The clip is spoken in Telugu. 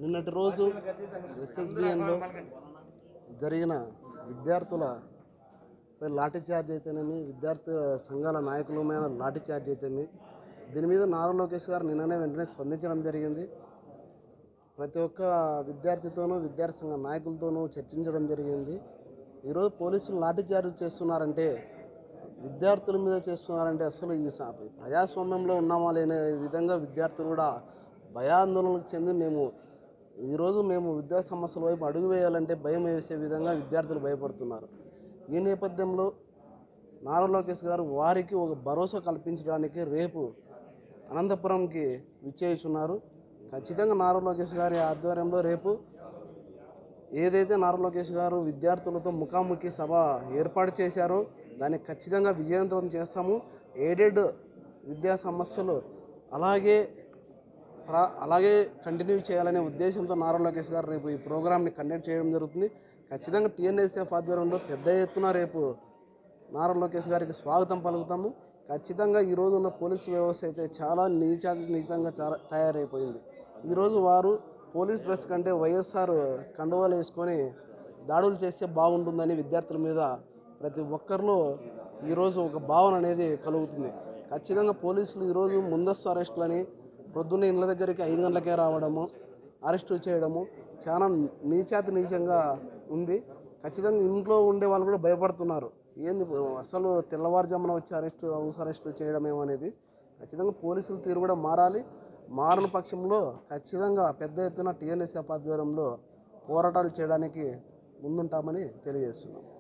నిన్నటి రోజు ఎస్ఎస్బిఎన్లో జరిగిన విద్యార్థుల పై లాఠీ చార్జ్ అయితేనేమి విద్యార్థి సంఘాల నాయకుల మీద లాఠీ చార్జ్ అయితేనేమి దీని మీద నారా లోకేష్ గారు నిన్ననే వెంటనే స్పందించడం జరిగింది ప్రతి ఒక్క విద్యార్థితోనూ విద్యార్థి సంఘ నాయకులతోనూ చర్చించడం జరిగింది ఈరోజు పోలీసులు లాఠీ చార్జ్ చేస్తున్నారంటే విద్యార్థుల మీద చేస్తున్నారంటే అసలు ఈ స- ప్రజాస్వామ్యంలో ఉన్నామా లేని విధంగా విద్యార్థులు కూడా భయాందోళనకు చెంది మేము ఈరోజు మేము విద్యా సమస్యల వైపు అడుగు వేయాలంటే భయం వేసే విధంగా విద్యార్థులు భయపడుతున్నారు ఈ నేపథ్యంలో నారా లోకేష్ గారు వారికి ఒక భరోసా కల్పించడానికి రేపు అనంతపురంకి విచ్చేయుచున్నారు ఖచ్చితంగా నారా లోకేష్ గారి ఆధ్వర్యంలో రేపు ఏదైతే నారా లోకేష్ గారు విద్యార్థులతో ముఖాముఖి సభ ఏర్పాటు చేశారో దాన్ని ఖచ్చితంగా విజయవంతం చేస్తాము ఎయిడెడ్ విద్యా సమస్యలు అలాగే ప్రా అలాగే కంటిన్యూ చేయాలనే ఉద్దేశంతో నారా లోకేష్ గారు రేపు ఈ ప్రోగ్రామ్ని కండక్ట్ చేయడం జరుగుతుంది ఖచ్చితంగా టీఎన్ఎస్ఎఫ్ ఆధ్వర్యంలో పెద్ద ఎత్తున రేపు నారా లోకేష్ గారికి స్వాగతం పలుకుతాము ఖచ్చితంగా ఈరోజు ఉన్న పోలీసు వ్యవస్థ అయితే చాలా నీచాతి నీచంగా చాలా తయారైపోయింది ఈరోజు వారు పోలీస్ డ్రెస్ కంటే వైఎస్ఆర్ కండువాలు వేసుకొని దాడులు చేస్తే బాగుంటుందని విద్యార్థుల మీద ప్రతి ఒక్కరిలో ఈరోజు ఒక భావన అనేది కలుగుతుంది ఖచ్చితంగా పోలీసులు ఈరోజు ముందస్తు అరెస్టులని ప్రొద్దున్నే ఇళ్ళ దగ్గరికి ఐదు గంటలకే రావడము అరెస్టు చేయడము చాలా నీచాతి నీచంగా ఉంది ఖచ్చితంగా ఇంట్లో ఉండే వాళ్ళు కూడా భయపడుతున్నారు ఏంది అసలు తెల్లవారుజామున వచ్చి అరెస్టు హౌస్ అరెస్టు చేయడం ఏమనేది ఖచ్చితంగా పోలీసుల తీరు కూడా మారాలి మారని పక్షంలో ఖచ్చితంగా పెద్ద ఎత్తున టీఎన్ఎస్ఎఫ్ ఆధ్వర్యంలో పోరాటాలు చేయడానికి ముందుంటామని తెలియజేస్తున్నాం